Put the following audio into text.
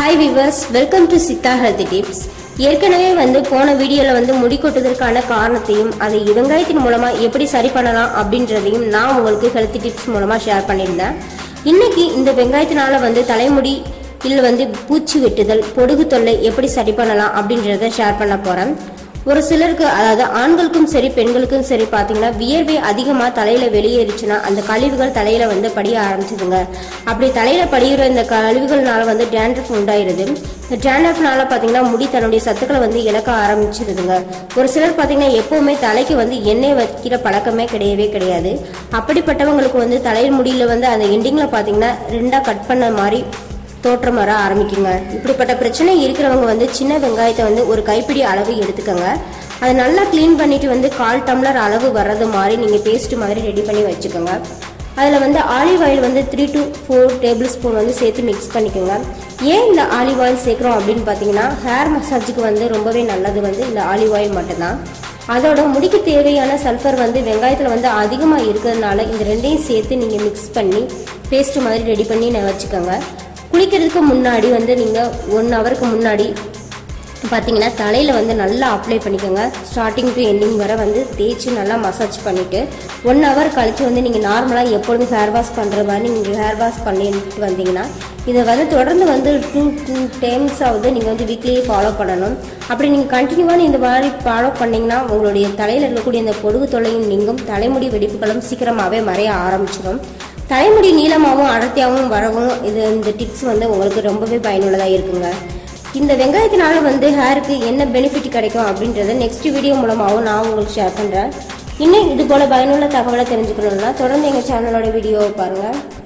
hi viewers welcome to Siddha health tips ஏற்கனவே வந்து போன வீடியோவில் வந்து முடி கொட்டுவதற்கான காரணத்தையும் அதை வெங்காயத்தின் மூலமாக எப்படி சரி பண்ணலாம் அப்படின்றதையும் நான் உங்களுக்கு ஹெல்த் டிப்ஸ் மூலமாக ஷேர் பண்ணியிருந்தேன் இன்னைக்கு இந்த வெங்காயத்தினால வந்து தலைமுடி இல்லை வந்து பூச்சி வெட்டுதல் பொடுகு தொல்லை எப்படி சரி பண்ணலாம் அப்படின்றத ஷேர் பண்ண போகிறேன் ஒரு சிலருக்கு அதாவது ஆண்களுக்கும் சரி பெண்களுக்கும் சரி பார்த்தீங்கன்னா வியர்வை அதிகமாக தலையில வெளியேறிச்சுன்னா அந்த கழிவுகள் தலையில வந்து படிய ஆரம்பிச்சுதுங்க அப்படி தலையில படிகிற இந்த கழிவுகள்னால வந்து டேண்ட்ரஃப் உண்டாயிருது இந்த டேண்ட்ரஃப்னால பார்த்தீங்கன்னா முடி தன்னுடைய சத்துக்களை வந்து இழக்க ஆரம்பிச்சிருதுங்க ஒரு சிலர் பார்த்தீங்கன்னா எப்பவுமே தலைக்கு வந்து எண்ணெய் வைக்கிற பழக்கமே கிடையவே கிடையாது அப்படிப்பட்டவங்களுக்கு வந்து தலையில் முடியில வந்து அந்த எண்டிங்ல பார்த்தீங்கன்னா ரெண்டா கட் பண்ண மாதிரி தோற்றம் வர ஆரம்பிக்குங்க இப்படிப்பட்ட பிரச்சனை இருக்கிறவங்க வந்து சின்ன வெங்காயத்தை வந்து ஒரு கைப்பிடி அளவு எடுத்துக்கோங்க அதை நல்லா க்ளீன் பண்ணிட்டு வந்து கால் டம்ளர் அளவு வர்றது மாதிரி நீங்கள் பேஸ்ட் மாதிரி ரெடி பண்ணி வச்சுக்கோங்க அதில் வந்து ஆலிவ் ஆயில் வந்து three to four tablespoon வந்து சேர்த்து மிக்ஸ் பண்ணிக்கோங்க ஏன் இந்த ஆலிவ் ஆயில் சேர்க்குறோம் அப்படின்னு பார்த்தீங்கன்னா ஹேர் மசாஜுக்கு வந்து ரொம்பவே நல்லது வந்து இந்த ஆலிவ் ஆயில் மட்டும்தான் அதோட முடிக்கு தேவையான சல்ஃபர் வந்து வெங்காயத்தில் வந்து அதிகமாக இருக்கிறதுனால இந்த ரெண்டையும் சேர்த்து நீங்கள் மிக்ஸ் பண்ணி பேஸ்ட் மாதிரி ரெடி பண்ணி நான் வச்சுக்கோங்க குளிக்கிறதுக்கு முன்னாடி வந்து நீங்கள் ஒன் ஹவருக்கு முன்னாடி பார்த்தீங்கன்னா தலையில் வந்து நல்லா அப்ளை பண்ணிக்கோங்க ஸ்டார்டிங் டு எண்டிங் வரை வந்து தேய்ச்சி நல்லா மசாஜ் பண்ணிவிட்டு ஒன் ஹவர் கழித்து வந்து நீங்கள் நார்மலாக எப்பொழுதும் ஹேர் வாஷ் பண்ணுற மாதிரி நீங்கள் ஹேர் வாஷ் பண்ணிட்டு வந்தீங்கன்னா இதை வந்து தொடர்ந்து வந்து டூ டூ டைம்ஸ் ஆகுது நீங்கள் வந்து வீக்லியே ஃபாலோ பண்ணணும் அப்படி நீங்கள் கண்டினியூவாக இந்த மாதிரி ஃபாலோ பண்ணிங்கன்னா உங்களுடைய தலையில் இருக்கக்கூடிய இந்த பொடுகு தொல்லையும் நீங்கும் தலைமுடி வெடிப்புகளும் சீக்கிரமாகவே மறைய ஆரம்பிச்சிடும் தலைமுடி நீளமாகவும் அடர்த்தியாகவும் வரவும் இது இந்த டிப்ஸ் வந்து உங்களுக்கு ரொம்பவே பயனுள்ளதாக இருக்குங்க இந்த வெங்காயத்தினால வந்து ஹேருக்கு என்ன பெனிஃபிட் கிடைக்கும் அப்படின்றத நெக்ஸ்ட் வீடியோ மூலமாகவும் நான் உங்களுக்கு ஷேர் பண்ணுறேன் இன்னும் இது போல பயனுள்ள தகவலை தெரிஞ்சுக்கணும்னா தொடர்ந்து எங்கள் சேனலோட வீடியோவை பாருங்கள்